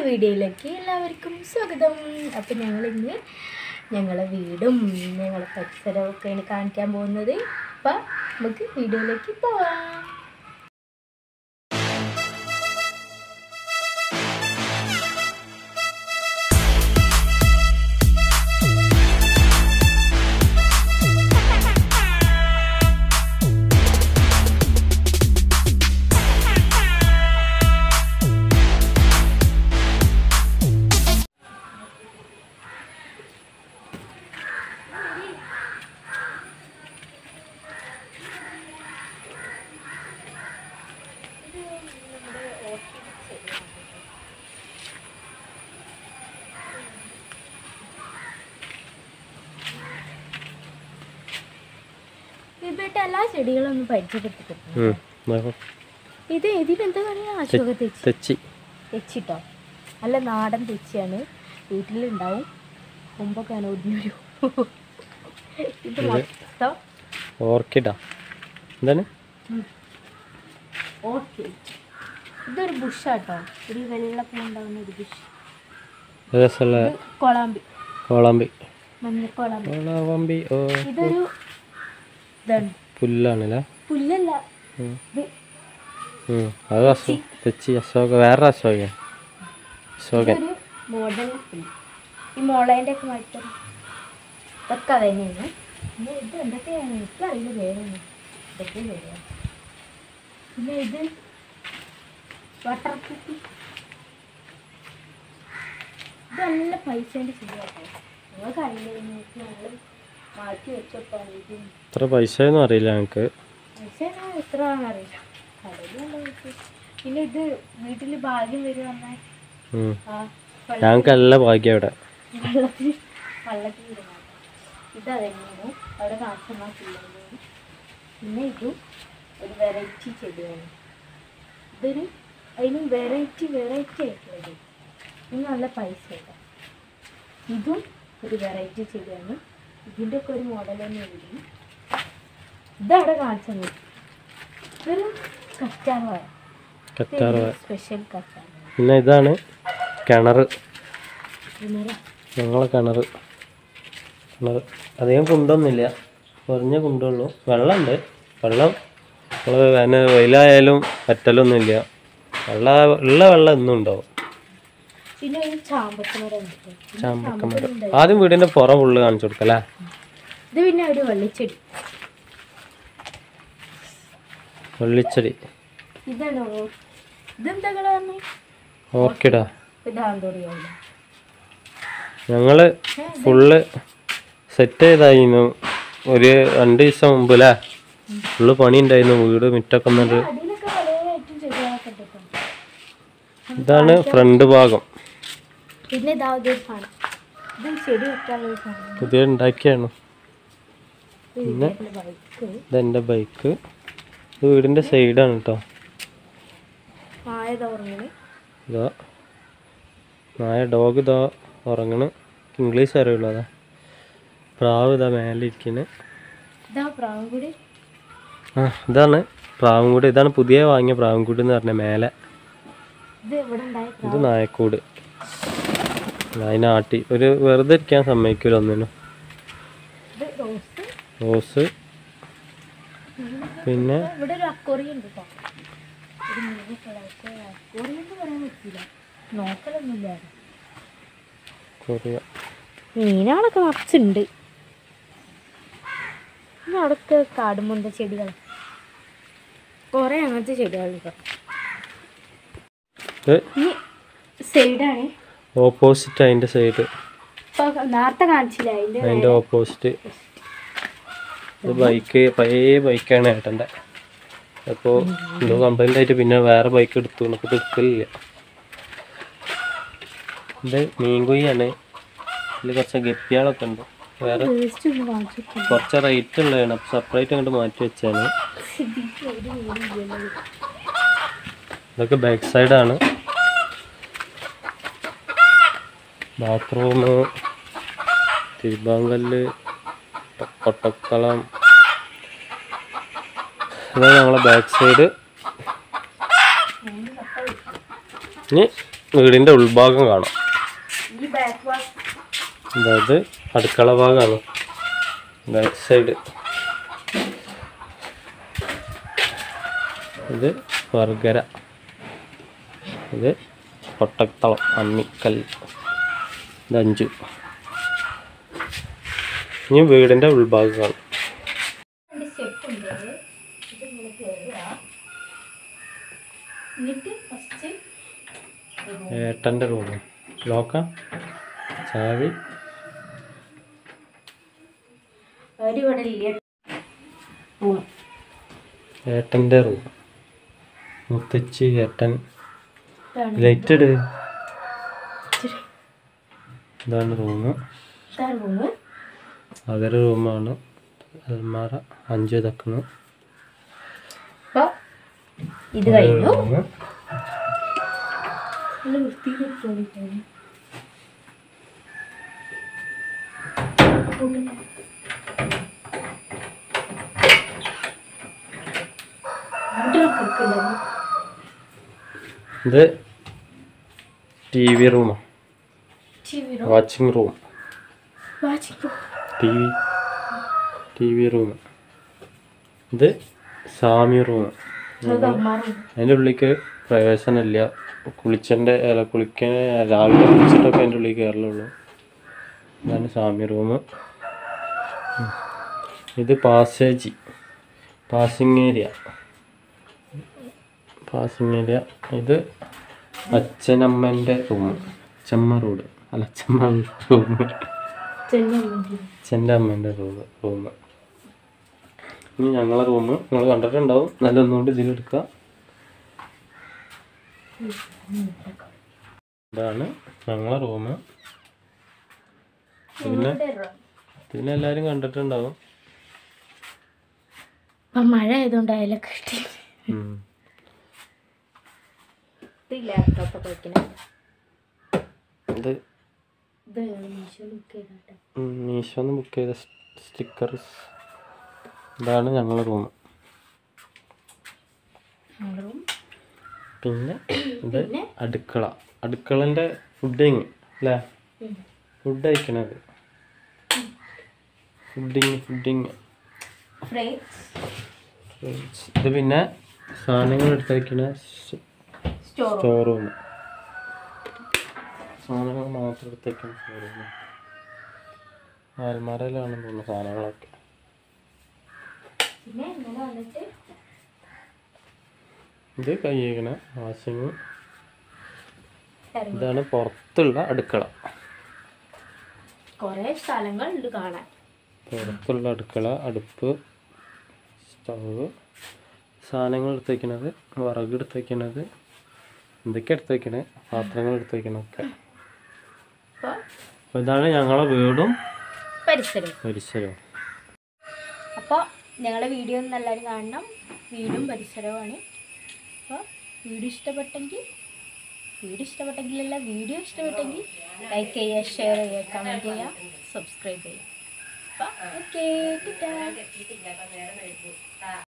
വീഡിയോയിലേക്ക് എല്ലാവർക്കും സ്വാഗതം അപ്പം ഞങ്ങൾ ഇന്ന് ഞങ്ങളെ വീടും ഞങ്ങളെ പരിസരവും ഒക്കെയാണ് കാണിക്കാൻ പോകുന്നത് അപ്പം നമുക്ക് വീഡിയോയിലേക്ക് പോവാം ഇവട്ട് എല്ലാ ചെടികളും ഒന്ന് പരിചയപ്പെടുത്തിട്ടുണ്ട് ഉം, നോക്കൂ. ഇത് ഇതിനെന്താ പറയുക അശോക തെച്ചി തെച്ചി തെച്ചിട്ടോ നല്ല നാടൻ തെച്ചിയാണ് വീട്ടിലുണ്ടാവും മുമ്പൊക്കെ ഞാൻ ഒടിഞ്ഞൊരു ഇത് മൊത്തം ഓർക്കിഡാ എന്താണ് ഓക്കെ ഇതൊരു ബുഷാട്ടോ ഒരു വെള്ള പൂ ഉണ്ടാവുന്ന ഒരു ബുഷ് രസമുള്ള ഇത് കൊളാമ്പി കോളാമ്പി മഞ്ഞക്കൊളാമ്പി കോളാമ്പി ഓ ഇതൊരു ഇതാണ് പുല്ലാണല്ലേ പുല്ലല്ല ഉം. ഇത് ഉം, അത് അശോ തെച്ചി അശോക വേറെ അശോകൻ അശോകൻ ഇതൊരു മോഡൽ പുല്ല് ഈ മോളേൻ്റെ ഒക്കെ മാറ്റം ഇതൊക്കെ അത് തന്നെയാണ് പിന്നെ ഇത് എന്തൊക്കെയാണ് എനിക്കറിയില്ല പേരൊന്നും ഇതൊക്കെ പേരാണ് പിന്നെ ഇത് വാട്ടർ കുപ്പി ഇത് നല്ല പൈസേൻ്റെ ശരിയാട്ടോ നിങ്ങൾക്ക് അറിയില്ല ഞങ്ങൾ മാറ്റി വെച്ചപ്പോൾ ഇത് ഇത്ര പൈസയൊന്നും അറിയില്ല ഞങ്ങൾക്ക് പൈസ എത്ര ആണെന്നറിയില്ല കടയിലുള്ള പൈസ പിന്നെ ഇത് വീട്ടിൽ ഭാഗ്യം വരും പറഞ്ഞാൽ ഉം. ആ വെള്ളം- ഞങ്ങൾക്ക് നല്ല ഭാഗ്യം ഇവിടെ വെള്ളത്തിൽ വെള്ളത്തിൽ ഇടുന്നത് ഇത് അതന്നെയാണ് അവിടെ നാശമാക്കില്ലാണ് പിന്നെ ഇതും ഒരു വെറൈറ്റി ചെടിയാണ് ഇതൊരു അതിനും വെറൈറ്റി വെറൈറ്റി ആയിട്ടുള്ളത് ഇത് നല്ല പൈസ ഉണ്ട് ഇതും ഒരു വെറൈറ്റി ചെടിയാണ് ഇതിൻ്റെ ഒക്കെ ഒരു മോഡൽ തന്നെ ഉണ്ട് ഇതവിടെ കാണിച്ചത് ഇതൊരു കറ്റാർവാഴ കറ്റാറ് സ്പെഷ്യൽ കറ്റാർവാഴ പിന്നെ ഇതാണ് കിണർ പിന്നെ ഞങ്ങളെ കിണർ കിണർ അധികം കുണ്ടൊന്നുമില്ല കുറഞ്ഞ കുണ്ടുള്ളൂ വെള്ളമുണ്ട് വെള്ളം നമ്മൾ വേന വെയിലായാലും പറ്റലൊന്നുമില്ല വെള്ളം ഉള്ള വെള്ളം എന്നും ഉണ്ടാവും പിന്നെ ഒരു ചാമ്പക്കമരം ഉണ്ട് ട്ടോ. ചാമ്പക്കമരം ആദ്യം വീടിൻ്റെ പുറം ഫുള്ള് കാണിച്ചു കൊടുക്കല്ലേ ഇത് പിന്നെ ഒരു വെള്ളിച്ചെടി വെള്ളിച്ചെടി ഇതാണോ ഇതെന്താ കളറിന് ഓർക്കിഡാ ഇതാന്തോടിയാണ് ഞങ്ങൾ ഫുള്ള് സെറ്റ് ചെയ്തായിരുന്നു ഒരു രണ്ട് ദിവസം മുമ്പ് അല്ലേ ഫുള്ള് പണി ഉണ്ടായിരുന്നു വീട് മുറ്റൊക്കെ എന്നിട്ട് അടിയിലൊക്കെ പല ഐറ്റം ചെടികളൊക്കെ ഉണ്ട് ട്ടോ. ഇതാണ് ഫ്രണ്ട് ഭാഗം പിന്നെ ഇതാ ഇതൊരു സാധനം ഇത് ചെടി വെക്കാനുള്ള ഒരു സാധനം പുതിയ ഉണ്ടാക്കിയാണ് ഇത് വീട്ടിലെ ബൈക്ക് ഇതെൻ്റെ ബൈക്ക് ഇത് വീടിൻ്റെ സൈഡാണ് കേട്ടോ മായ തുറങ്ങനെ ഇതാ നായ ഡോഗ് ഇതാ ഉറങ്ങണ് ഇംഗ്ലീഷ് അറിയുള്ളൂ അതാ പ്രാവ് ഇതാ മേലെ ഇരിക്കുന്നത് ഇതാ പ്രാവുംകൂടി ആ ഇതാണ് പ്രാവുംകൂട് ഇതാണ് പുതിയ വാങ്ങിയ പ്രാവുംകൂട് എന്ന് പറഞ്ഞ മേലെ ഇത് ഇവിടെ ഉണ്ടായ ഇത് നായക്കൂട് അതിനാട്ടി ഒരു വെറുതെ ഇരിക്കാൻ സമ്മതിക്കില്ല ഒന്നിനും ഇത് റോസ് റോസ് പിന്നെ ഇവിടെ ഒരു അക്കോറിയം ഉണ്ട് കേട്ടോ ഒരു മൂന്ന് കളർക്ക് അക്കോറിയം എന്ന് പറയാൻ പറ്റില്ല നോക്കലൊന്നുമില്ല കൊറിയ മീനുകളൊക്കെ നിറച്ചുണ്ട് പിന്നെ അവിടുത്തെ കാടുമുണ്ട ചെടികൾ കുറേ അങ്ങനത്തെ ചെടികളുണ്ട് ഇത് ഇനി സൈഡാണ് ഓപ്പോസിറ്റ് അതിൻ്റെ സൈഡ് ഇപ്പൊ നേരത്തെ കാണിച്ചില്ല അതിന്റെ അതിൻ്റെ ഓപ്പോസിറ്റ് ഇത് ബൈക്ക് പഴയ ബൈക്കാണ് ഏട്ടൻ്റെ അപ്പോൾ എന്തോ കംപ്ലൈൻ്റ് ആയിട്ട് പിന്നെ വേറെ ബൈക്ക് എടുത്തു നമുക്ക് എടുക്കലില്ല ഇത് മീൻകുയ്യാണ് ഇതിൽ കുറച്ച് ഗപ്പികളൊക്കെ ഉണ്ട് വേറെ വേസ്റ്റ് ഒന്ന് കാണിച്ചിട്ടുണ്ട് കുറച്ച് റേറ്റ് ഉള്ളതാണ് അപ്പോൾ സെപ്പറേറ്റ് അങ്ങോട്ട് മാറ്റി വെച്ചാണ് ഇതൊക്കെ ബാക്ക് സൈഡാണ് ബാത്റൂം തിരുബാങ്കല്ല് കൊട്ടക്കളം ഇതാണ് ഞങ്ങളെ ബാക്ക് സൈഡ് ഇനി വീടിൻ്റെ ഉൾഭാഗം കാണാം ഈ ബാക്ക് വാൾ അതായത് അടുക്കള ഭാഗമാണ് ബാക്ക് സൈഡ് ഇത് വർഗര ഇത് കൊട്ടത്തളം അമ്മിക്കൽ ഇത് അഞ്ചു ഇനി വീടിൻ്റെ ഉൾഭാഗം കാണും സ്റ്റെപ്പ് ഉണ്ട് ഇത് ഇങ്ങനെ കയറുക എന്നിട്ട് ഫസ്റ്റ് ഏട്ടൻ്റെ റൂം ലോക്ക ചാവി ഒരു ഇവിടെ ഇല്ല റൂം ഏട്ടൻ്റെ റൂം മുത്തച്ഛി ഏട്ടൻ ഇതാണ് ലൈറ്റ് ഇട് ഇച്ചിരി. ഇതാണ് റൂം ഇതാണ് റൂം അതൊരു റൂമാണ് അൽമാറ അഞ്ച് തക്കണം അപ്പോൾ ഇത് കഴിഞ്ഞു റൂം നല്ല വൃത്തിയിൽ തോന്നിപ്പോയി ഇത് ടി വി റൂമാണ് watching room T V T V room ഇത് സാമി റൂം അതിൻ്റെ ഉള്ളിലേക്ക് പ്രവേശനമില്ല കുളിച്ചൻ്റെ അല്ല കുളിക്കാൻ രാവിലെ കുളിച്ചിട്ടൊക്കെ അതിൻ്റെ ഉള്ളിൽ കയറലുള്ളൂ ഇതാണ് സാമി റൂം ഇത് passage passing area passing area ഇത് അച്ഛനമ്മൻ്റെ റൂം അച്ഛമ്മ റോഡ് അല്ല അച്ഛമ്മ റൂം അച്ഛൻ്റെ അമ്മേൻ്റെ റൂം റൂം ഇനി ഞങ്ങളെ റൂം നിങ്ങൾ കണ്ടിട്ടുണ്ടാവും നല്ല ഒന്നുകൊണ്ട് ഇതിലെടുക്കുക ഇതാണ് ഞങ്ങളെ റൂം പിന്നെ പിന്നെ എല്ലാവരും കണ്ടിട്ടുണ്ടാവും ഇപ്പൊ മഴ ആയതുകൊണ്ട് അയലൊക്കെ കിട്ടി ഉം. ഇത് ലാപ്ടോപ്പ് കളിക്കണേ ഇത് ഇത് മീഷോ ബുക്ക് ചെയ്തോട്ടെ മീഷോന്ന് ബുക്ക് ചെയ്ത സ്റ്റിക്കർസ് ഇതാണ് ഞങ്ങളെ റൂം റൂം പിന്നെ ഇത് പിന്നെ? അടുക്കള അടുക്കളൻ്റെ ഫുഡിങ് അല്ലേ ഫുഡ് കഴിക്കണത് ഫുഡിങ് ഫുഡിങ് ഫ്രൈസ് ഇത് പിന്നെ സാധനങ്ങൾ എടുത്ത് വയ്ക്കണ സ്റ്റോർ സ്റ്റോർ റൂം സാധനങ്ങൾ മാത്രം എടുത്ത് വയ്ക്കണ സ്റ്റോർ റൂം ആൽമാരയിലാണ് തോന്നുന്നു സാധനങ്ങളൊക്കെ പിന്നെ ഇങ്ങനെ വന്നിട്ട് ഇത് കൈകണ വാഷിങ് ഇറങ്ങി ഇതാണ് പുറത്തുള്ള അടുക്കള കുറേ സ്ഥലങ്ങൾ ഉണ്ട് കാണാൻ പുറത്തുള്ള അടുക്കള അടുപ്പ് സ്റ്റവ് സാധനങ്ങൾ എടുത്ത് വയ്ക്കണത് വിറക് എടുത്ത് വയ്ക്കണത് എന്തൊക്കെ എടുത്ത് വയ്ക്കണേ പാത്രങ്ങൾ എടുത്ത് വയ്ക്കണൊക്കെ അപ്പോൾ അപ്പോൾ ഇതാണ് ഞങ്ങളെ വീടും പരിസരം പരിസരവും അപ്പോൾ ഞങ്ങളുടെ വീഡിയോ ഒന്ന് എല്ലാവരും കാണണം വീടും പരിസരവുമാണ് അപ്പോൾ വീഡിയോ ഇഷ്ടപ്പെട്ടെങ്കിൽ വീഡിയോ ഇഷ്ടപ്പെട്ടെങ്കിലല്ല വീഡിയോ ഇഷ്ടപ്പെട്ടെങ്കിൽ ലൈക്ക് ചെയ്യുക ഷെയർ ചെയ്യുക കമൻറ്റ് ചെയ്യുക സബ്സ്ക്രൈബ് ചെയ്യുക അപ്പോൾ ഓക്കെ